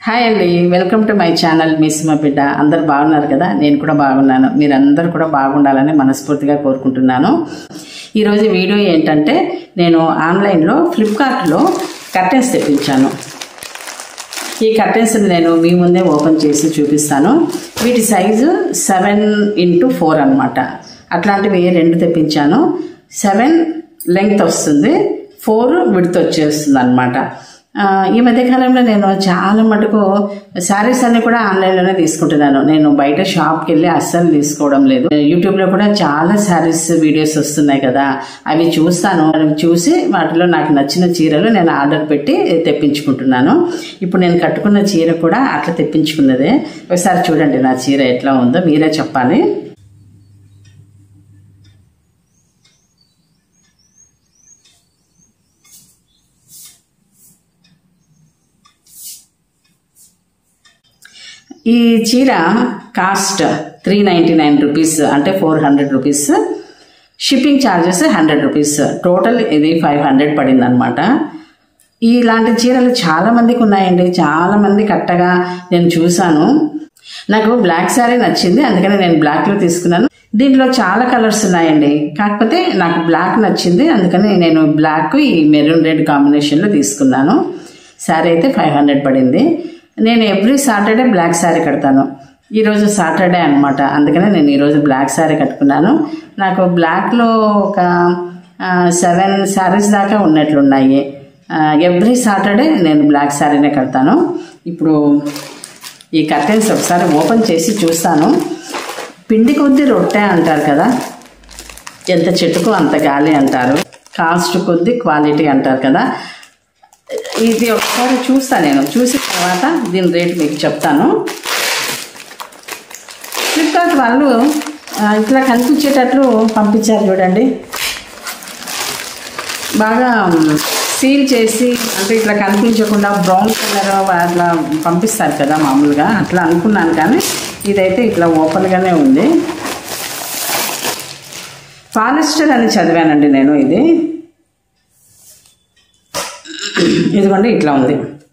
hi అండి welcome to my channel మిస్ మా బిడ్డ అందరు బాగున్నారు కదా నేను కూడా బాగున్నాను మీరందరూ కూడా బాగుండాలని మనస్ఫూర్తిగా కోరుకుంటున్నాను ఈరోజు వీడియో ఏంటంటే నేను ఆన్లైన్లో ఫ్లిప్కార్ట్లో కర్టెన్స్ తెప్పించాను ఈ కర్టెన్స్ని నేను మీ ముందే ఓపెన్ చేసి చూపిస్తాను వీటి సైజు సెవెన్ ఇంటూ ఫోర్ అనమాట అట్లాంటివి రెండు తెప్పించాను సెవెన్ లెంగ్త్ వస్తుంది ఫోర్ విడత్ వచ్చేస్తుంది అనమాట ఈ మధ్యకాలంలో నేను చాలా మటుకు శారీస్ అన్ని కూడా ఆన్లైన్లోనే తీసుకుంటున్నాను నేను బయట షాప్కి వెళ్ళి అస్సలు తీసుకోవడం లేదు యూట్యూబ్లో కూడా చాలా శారీస్ వీడియోస్ వస్తున్నాయి కదా అవి చూస్తాను అవి చూసి వాటిలో నాకు నచ్చిన చీరలు నేను ఆర్డర్ పెట్టి తెప్పించుకుంటున్నాను ఇప్పుడు నేను కట్టుకున్న చీర కూడా అట్లా తెప్పించుకున్నదే ఒకసారి చూడండి నా చీర ఎట్లా ఉందో మీరే చెప్పాలి ఈ చీర cost three ninety nine rupees అంటే four hundred rupees shipping charges hundred rupees total ఇది ఫైవ్ హండ్రెడ్ పడింది అనమాట ఇలాంటి చీరలు చాలా మందికి ఉన్నాయండి చాలా మంది కట్టగా నేను చూశాను నాకు బ్లాక్ శారీ నచ్చింది అందుకని నేను బ్లాక్లో తీసుకున్నాను దీంట్లో చాలా కలర్స్ ఉన్నాయండి కాకపోతే నాకు బ్లాక్ నచ్చింది అందుకని నేను బ్లాక్ ఈ మెరూన్ రెడ్ కాంబినేషన్లో తీసుకున్నాను శారీ అయితే ఫైవ్ హండ్రెడ్ పడింది నేను ఎవ్రీ సాటర్డే బ్లాక్ శారీ కడతాను ఈరోజు సాటర్డే అనమాట అందుకనే నేను ఈరోజు బ్లాక్ శారీ కట్టుకున్నాను నాకు బ్లాక్లో ఒక సెవెన్ శారీస్ దాకా ఉన్నట్లున్నాయి ఎవ్రీ సాటర్డే నేను బ్లాక్ శారీనే కడతాను ఇప్పుడు ఈ కర్టెన్స్ ఒకసారి ఓపెన్ చేసి చూస్తాను పిండి కొద్ది రొట్టె అంటారు కదా ఎంత చెట్టుకు అంత గాలి అంటారు కాస్ట్ కొద్ది క్వాలిటీ అంటారు కదా ఇది ఒకసారి చూస్తా నేను చూసిన తర్వాత దీని రేట్ మీకు చెప్తాను ఫ్లిప్కార్ట్ వాళ్ళు ఇట్లా కనిపించేటట్లు పంపించారు చూడండి బాగా సీల్ చేసి అంటే ఇట్లా కనిపించకుండా బ్రౌన్ కలర్ అట్లా పంపిస్తారు కదా మామూలుగా అట్లా అనుకున్నాను కానీ ఇదైతే ఇట్లా ఓపెన్గానే ఉంది పాలిస్టర్ అని చదివానండి నేను ఇది ఇదిగోండి ఇట్లా ఉంది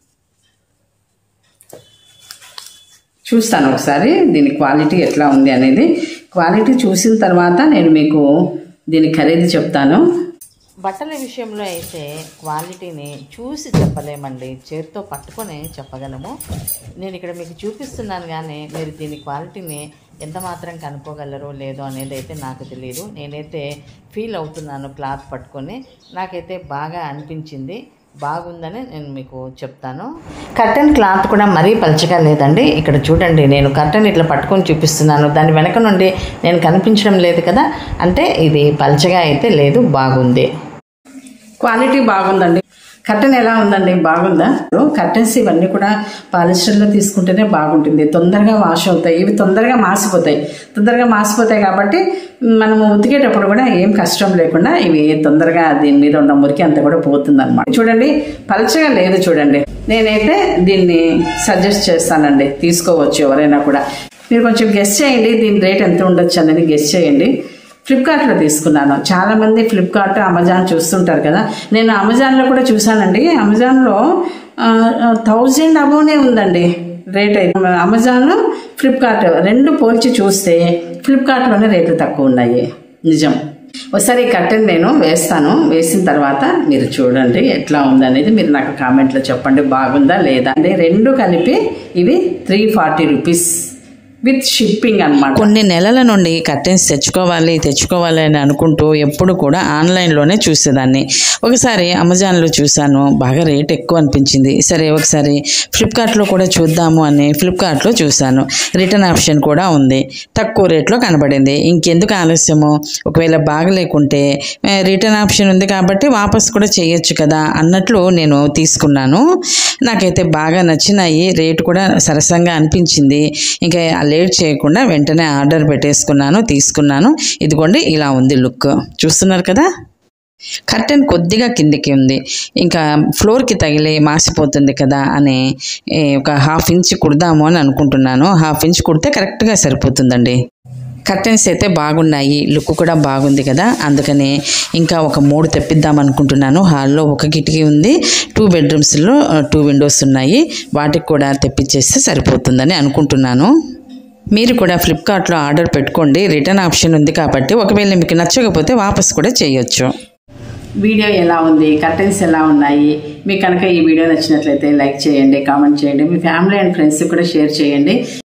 చూస్తాను ఒకసారి దీని క్వాలిటీ ఎట్లా ఉంది అనేది క్వాలిటీ చూసిన తర్వాత నేను మీకు దీని ఖరీదు చెప్తాను బట్టల విషయంలో అయితే క్వాలిటీని చూసి చెప్పలేమండి చేతితో పట్టుకొని చెప్పగలము నేను ఇక్కడ మీకు చూపిస్తున్నాను కానీ మీరు దీని క్వాలిటీని ఎంత మాత్రం కనుక్కోగలరో లేదో అనేది అయితే నాకు తెలియదు నేనైతే ఫీల్ అవుతున్నాను క్లాత్ పట్టుకొని నాకైతే బాగా అనిపించింది బాగుందని నేను మీకు చెప్తాను కర్టెన్ క్లాత్ కూడా మరీ పలచగా లేదండి ఇక్కడ చూడండి నేను కర్టెన్ ఇట్లా పట్టుకొని చూపిస్తున్నాను దాని వెనక నుండి నేను కనిపించడం లేదు కదా అంటే ఇది పలచగా అయితే లేదు బాగుంది క్వాలిటీ బాగుందండి కర్టెన్ ఎలా ఉందండి బాగుందా కర్టెన్స్ ఇవన్నీ కూడా పాలిస్టర్లో తీసుకుంటేనే బాగుంటుంది తొందరగా వాష్ అవుతాయి ఇవి తొందరగా మాసిపోతాయి తొందరగా మాసిపోతాయి కాబట్టి మనము ఉతికేటప్పుడు కూడా ఏం కష్టం లేకుండా ఇవి తొందరగా దీని మీద ఉన్న మురికి అంతా కూడా పోతుంది అనమాట చూడండి పలచగా లేదు చూడండి నేనైతే దీన్ని సజెస్ట్ చేస్తానండి తీసుకోవచ్చు ఎవరైనా కూడా మీరు కొంచెం గెస్ట్ చేయండి దీని రేట్ ఎంత ఉండొచ్చు అనేది గెస్ట్ చేయండి ఫ్లిప్కార్ట్లో తీసుకున్నాను చాలామంది ఫ్లిప్కార్ట్ అమెజాన్ చూస్తుంటారు కదా నేను అమెజాన్లో కూడా చూశానండి అమెజాన్లో థౌజండ్ అబోనే ఉందండి రేట్ అయితే అమెజాన్ ఫ్లిప్కార్ట్ రెండు పోల్చి చూస్తే ఫ్లిప్కార్ట్లోనే రేట్లు తక్కువ ఉన్నాయి నిజం ఒకసారి ఈ కట్టెన్ నేను వేస్తాను వేసిన తర్వాత మీరు చూడండి ఎట్లా ఉందనేది మీరు నాకు కామెంట్లో చెప్పండి బాగుందా లేదా అంటే రెండు కలిపి ఇవి three forty rupees with shipping అనమాట కొన్ని నెలల నుండి కర్టెన్స్ తెచ్చుకోవాలి తెచ్చుకోవాలి అని అనుకుంటూ ఎప్పుడు కూడా ఆన్లైన్లోనే చూసేదాన్ని ఒకసారి అమెజాన్లో చూశాను బాగా రేట్ ఎక్కువ అనిపించింది సరే ఒకసారి ఫ్లిప్కార్ట్లో కూడా చూద్దాము అని ఫ్లిప్కార్ట్లో చూశాను రిటర్న్ ఆప్షన్ కూడా ఉంది తక్కువ రేట్లో కనబడింది ఇంకెందుకు ఆలస్యము ఒకవేళ బాగలేకుంటే రిటర్న్ ఆప్షన్ ఉంది కాబట్టి వాపస్ కూడా చేయొచ్చు కదా అన్నట్లు నేను తీసుకున్నాను నాకైతే బాగా నచ్చినాయి రేటు కూడా సరసంగా అనిపించింది ఇంకా లేట్ చేయకుండా వెంటనే ఆర్డర్ పెట్టేసుకున్నాను తీసుకున్నాను ఇదిగోండి ఇలా ఉంది లుక్ చూస్తున్నారు కదా కర్టెన్ కొద్దిగా కిందికి ఉంది ఇంకా ఫ్లోర్కి తగిలి మాసిపోతుంది కదా అని ఒక హాఫ్ ఇంచ్ కుడదాము అని అనుకుంటున్నాను హాఫ్ ఇంచ్ కుడితే కరెక్ట్గా సరిపోతుందండి కర్టెన్స్ అయితే బాగున్నాయి లుక్ కూడా బాగుంది కదా అందుకని ఇంకా ఒక మూడు తెప్పిద్దాం అనుకుంటున్నాను హాల్లో ఒక కిటికీ ఉంది టూ బెడ్రూమ్స్లో టూ విండోస్ ఉన్నాయి వాటికి కూడా తెప్పించేస్తే సరిపోతుందని అనుకుంటున్నాను మీరు కూడా ఫ్లిప్కార్ట్లో ఆర్డర్ పెట్టుకోండి రిటర్న్ ఆప్షన్ ఉంది కాబట్టి ఒకవేళ మీకు నచ్చకపోతే వాపస్ కూడా చేయొచ్చు వీడియో ఎలా ఉంది కర్టెన్స్ ఎలా ఉన్నాయి మీకు కనుక ఈ వీడియో నచ్చినట్లయితే లైక్ చేయండి కామెంట్ చేయండి మీ ఫ్యామిలీ అండ్ ఫ్రెండ్స్ కూడా షేర్ చేయండి